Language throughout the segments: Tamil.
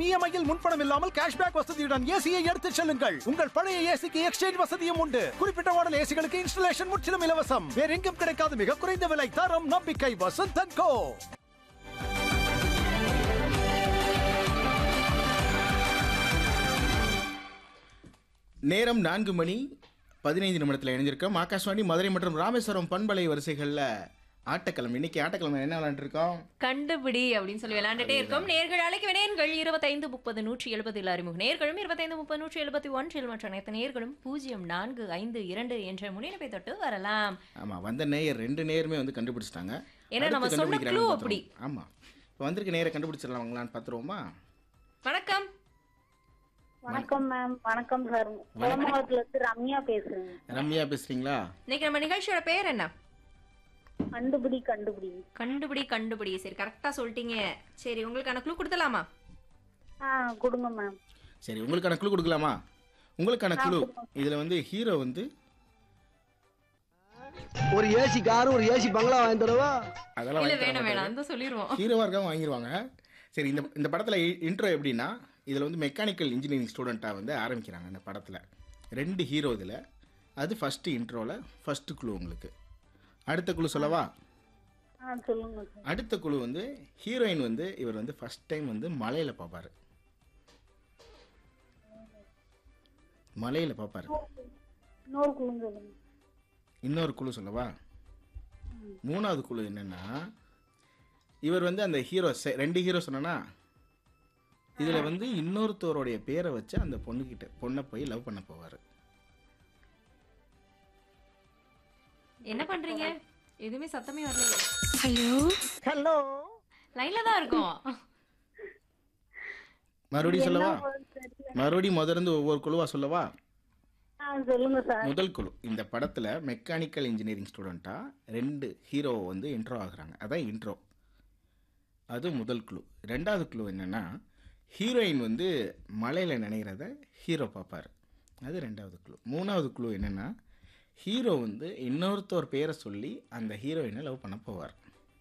மாதம் இஎம்ஐயில் முன்பணம் இல்லாமல் கேஷ்பேக் வசதியுடன் ஏசியை எடுத்துச் செல்லுங்கள் உங்கள் பழைய ஏசிக்கு எக்ஸ்சேஞ்ச் வசதியும் உண்டு குறிப்பிட்ட மாடல் ஏசிகளுக்கு இன்ஸ்டலேஷன் முற்றிலும் இலவசம் வேற எங்கும் கிடைக்காத மிக குறைந்த விலை தரம் நம்பிக்கை வசந்தன் கோ நேரம் நான்கு மணி பதினைந்து நிமிடத்தில் இணைஞ்சிருக்கோம் ஆகாஷ்வாணி மதுரை மற்றும் ராமேஸ்வரம் பண்பலை வரிசைகளில் ஆட்டக்கிழமை இன்னைக்கு ஆட்டக்கிழமை என்ன விளையாண்டுருக்கோம் கண்டுபிடி அப்படின்னு சொல்லி விளையாண்டுட்டே இருக்கோம் நேர்கள் அழைக்க நேர்கள் இருபத்தைந்து முப்பது நூற்றி எழுபதில் அறிமுக நேர்களும் இருபத்தைந்து முப்பது நூற்றி எழுபத்தி ஒன்றில் மற்ற அனைத்து நேர்களும் பூஜ்ஜியம் நான்கு ஐந்து இரண்டு என்ற முன்னிணைப்பை தொட்டு வரலாம் ஆமாம் வந்த நேயர் ரெண்டு நேருமே வந்து கண்டுபிடிச்சிட்டாங்க ஏன்னா நம்ம அடுத்து சொன்ன கண்டுபிடிக்கிறாங்கன்னு clue பார்த்துருவோம். ஆமா இப்போ வந்திருக்க நேரை கண்டுபிடிச்சிடலாங்களான்னு பார்த்துருவோமா வணக்கம் வணக்கம் மேம் வணக்கம் சார் குளமாவத்துல இருந்து ரம்யா பேசுறேன் ரம்யா பேசுறீங்களா இன்னைக்கு நம்ம நிகழ்ச்சியோட பேர் என்ன கண்டுபிடி கண்டுபிடி கண்டுபிடி கண்டுபிடி சரி கரெக்டா சொல்லிட்டீங்க சரி உங்களுக்கான க்ளூ கொடுத்தலாமா ஆ கொடுங்க மேம் சரி உங்களுக்கான குழு கொடுக்கலாமா உங்களுக்கான குழு இதில் வந்து ஹீரோ வந்து ஒரு ஏசி கார் ஒரு ஏசி பங்களா வாங்கி தரவா அதெல்லாம் இல்ல வாங்கி தர வேணாம் மாட்டாரு. வேணாம் அந்த சொல்லிடுவோம் ஹீரோவாக இருக்காங்க வாங்கிடுவாங்க சரி இந்த இந்த படத்தில் இன்ட்ரோ எப்படின்னா இதில் வந்து மெக்கானிக்கல் இன்ஜினியரிங் ஸ்டூடெண்ட்டாக வந்து ஆரம்பிக்கிறாங்க இந்த படத்தில் ரெண்டு ஹீரோ இதில் அது ஃபஸ்ட்டு இன்ட்ரோவில் ஃபஸ்ட்டு குழு உங்களுக்கு அடுத்த குழு சொல்லவா ஆ சொல்லுங்க சார் அடுத்த குழு வந்து ஹீரோயின் வந்து இவர் வந்து ஃபஸ்ட் டைம் வந்து மலையில் பார்ப்பாரு மலையில் பார்ப்பாரு இன்னொரு குழுங்க சொல்லுங்க இன்னொரு குழு சொல்லவா மூணாவது குழு என்னன்னா இவர் வந்து அந்த ஹீரோ ரெண்டு ஹீரோ சொன்னனா இதில் வந்து இன்னொருத்தவருடைய பேரை வச்சு அந்த பொண்ணுக்கிட்ட பொண்ணை போய் லவ் பண்ண போவார் என்ன பண்றீங்க எதுவுமே சத்தமே வரலையே ஹலோ லைன்ல தான் இருக்கோம் மறுபடியும் சொல்லவா மறுபடியும் முதல்ல இருந்து ஒவ்வொரு குழுவா சொல்லவா ஆ சொல்லுங்க சார் முதல் குழு இந்த படத்தில் மெக்கானிக்கல் இன்ஜினியரிங் ஸ்டூடெண்ட்டாக ரெண்டு ஹீரோ வந்து இன்ட்ரோ ஆகுறாங்க அதான் இன்ட்ரோ அது முதல் குழு ரெண்டாவது குழு என்னென்னா ஹீரோயின் வந்து மலையில் நினைக்கிறத ஹீரோ பார்ப்பார் அது ரெண்டாவது குழு மூணாவது குழு என்னென்னா ஹீரோ வந்து இன்னொருத்தவர் பேரை சொல்லி அந்த ஹீரோயினை லவ் பண்ண போவார்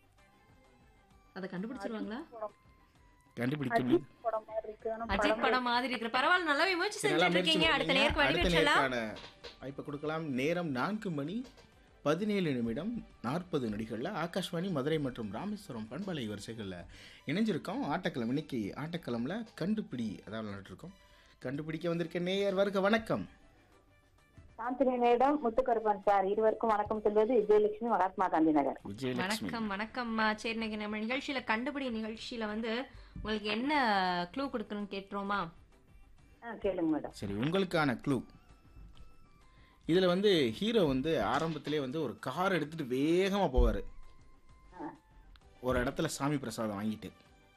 அதை கண்டுபிடிச்சிருவாங்களா கண்டுபிடிக்க முடியும் படம் மாதிரி இருக்கு ஆனா அஜித் படம் மாதிரி இருக்கிற பரவாயில்ல நல்லாவே முயற்சி சரி, நல்லா செஞ்சுட்டு முயற்சி இருக்கீங்க அடுத்த பண்ணீங்க. நேருக்கு வழி அடுத்த வச்சிடலாம் நேருக்கான வாய்ப்பை கொடுக்கலாம் நேரம் நான்கு மணி பதினேழு நிமிடம் நாற்பது நொடிகளில் ஆகாஷ்வாணி மதுரை மற்றும் ராமேஸ்வரம் பண்பலை வரிசைகளில் இணைஞ்சிருக்கோம் ஆட்டக்கிழமை இன்னைக்கு ஆட்டக்கிழமில் கண்டுபிடி அதான் விளையாண்டுருக்கோம் கண்டுபிடிக்க வந்திருக்க நேயர் வருக வணக்கம் சாந்தினியிடம் முத்துக்கருப்பன் சார் இருவருக்கும் வணக்கம் சொல்வது விஜயலட்சுமி மகாத்மா காந்தி நகர் விஜயலட்சுமி வணக்கம் வணக்கம்மா சரி இன்னைக்கு நம்ம நிகழ்ச்சியில கண்டுபிடி நிகழ்ச்சியில வந்து உங்களுக்கு என்ன க்ளூ கொடுக்கணும்னு கேட்டுருவோமா ஆ கேளுங்க மேடம் சரி உங்களுக்கான க்ளூ இதில் வந்து ஹீரோ வந்து ஆரம்பத்திலே வந்து ஒரு கார் எடுத்துகிட்டு வேகமாக போவார் ஒரு இடத்துல சாமி பிரசாதம் வாங்கிட்டு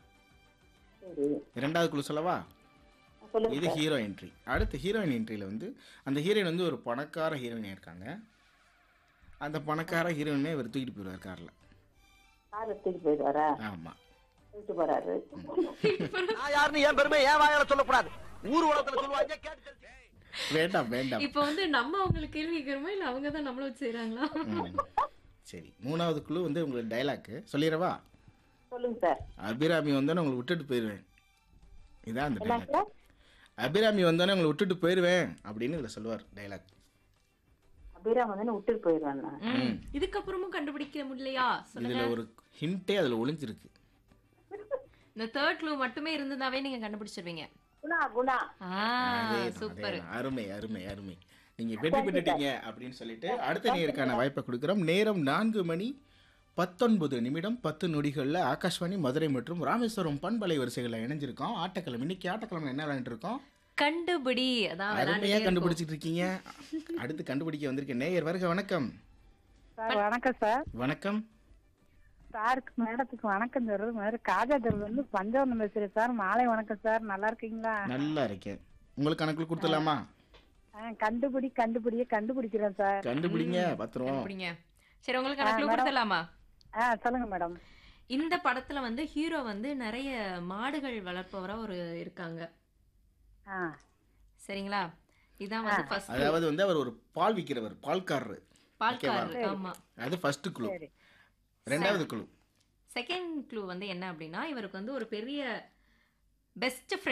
சரி இரண்டாவது குழு சொல்லவா சொல்லுங்க இது ஹீரோ என்ட்ரி அடுத்து ஹீரோயின் என்ட்ரியில் வந்து அந்த ஹீரோயின் வந்து ஒரு பணக்கார ஹீரோயினாக இருக்காங்க அந்த பணக்கார ஹீரோயினே இவர் தூக்கிட்டு போயிடுவார் காரில் கார் எடுத்துட்டு போயிடுவாரா ஆமாம் போயிட்டு போறாரு நான் யாருன்னு என் பெருமை என் வாயால சொல்லக்கூடாது ஊர் உலகத்துல சொல்லுவாங்க கேட்டு தெரிஞ்சு. வேண்டாம் வேண்டாம் இப்போ வந்து நம்ம அவங்களுக்கு கேள்வி கேட்கிறோமா இல்ல அவங்க தான் நம்மள வச்சு செய்றாங்களா ம். சரி மூணாவது குழு வந்து உங்களுக்கு டைலாக்கு சொல்லிடவா சொல்லுங்க சார் அபிராமி வந்தோன்னே உங்களை விட்டுட்டு போயிடுவேன் இதான் அந்த என்ன டைலாக் சார் அபிராமி வந்தோன்னே உங்களை விட்டுட்டு போயிடுவேன் அப்படின்னு இதில் சொல்லுவார் டைலாக் அபிராம் வந்து விட்டுட்டு போயிடுவாங்க ம். இதுக்கப்புறமும் கண்டுபிடிக்க முடியலையா சொல்லுங்க இதில் ஒரு ஹிண்ட்டே அதில் ஒளிஞ்சிருக்கு இந்த தேர்ட் க்ளூ மட்டுமே இருந்ததாவே நீங்க கண்டுபிடிச்சிருவீங்க குணா குணா ஆ அதேதான், சூப்பர் அதேதான். அருமை அருமை அருமை நீங்க வெற்றி பெற்றுட்டீங்க அப்படின்னு சொல்லிட்டு அடுத்த நேருக்கான வாய்ப்பை கொடுக்குறோம் நேரம் நான்கு மணி பத்தொன்பது நிமிடம் பத்து நொடிகளில் ஆகாஷ்வாணி மதுரை மற்றும் ராமேஸ்வரம் பண்பலை வரிசைகளில் இணைஞ்சிருக்கோம் ஆட்டக்கிழமை இன்னைக்கு ஆட்டக்கிழமை என்ன விளையாண்டுட்டு இருக்கோம் கண்டுபிடி அதான் அருமையா விளையாண்டுட்டே இருக்கோம். கண்டுபிடிச்சிட்டு இருக்கீங்க அடுத்து கண்டுபிடிக்க வந்திருக்க நேயர் வருக வணக்கம் சார் வணக்கம் சார் வணக்கம் சாருக்கு மேடத்துக்கு வணக்கம் சொல்றது மாதிரி காஜாதர் வந்து பஞ்சவனம் பேசுறேன் சார் மாலை வணக்கம் சார் நல்லா இருக்கீங்களா நல்லா இருக்கேன் உங்களுக்கு கணக்கில் கொடுத்துடலாமா ஆ, கண்டுபிடி கண்டுபிடிய கண்டுபிடிக்கிறேன் சார் கண்டுபிடிங்க பத்திரம் கண்டுபிடிங்க சரி உங்களுக்கு க்ளூ கொடுத்துடலாமா ஆ சொல்லுங்க மேடம் இந்த படத்துல வந்து ஹீரோ வந்து நிறைய மாடுகள் வளர்ப்பவரா ஒரு இருக்காங்க ஆ சரிங்களா இதான் வந்து ஃபர்ஸ்ட் அதாவது வந்து அவர் ஒரு பால் விற்கிறவர் பால்காரரு பால்காரர் ஆமா அது ஃபர்ஸ்ட் குழு ரெண்டாவது குழு செகண்ட் க்ளூ வந்து என்ன அப்படின்னா இவருக்கு வந்து ஒரு பெரிய பெஸ்ட்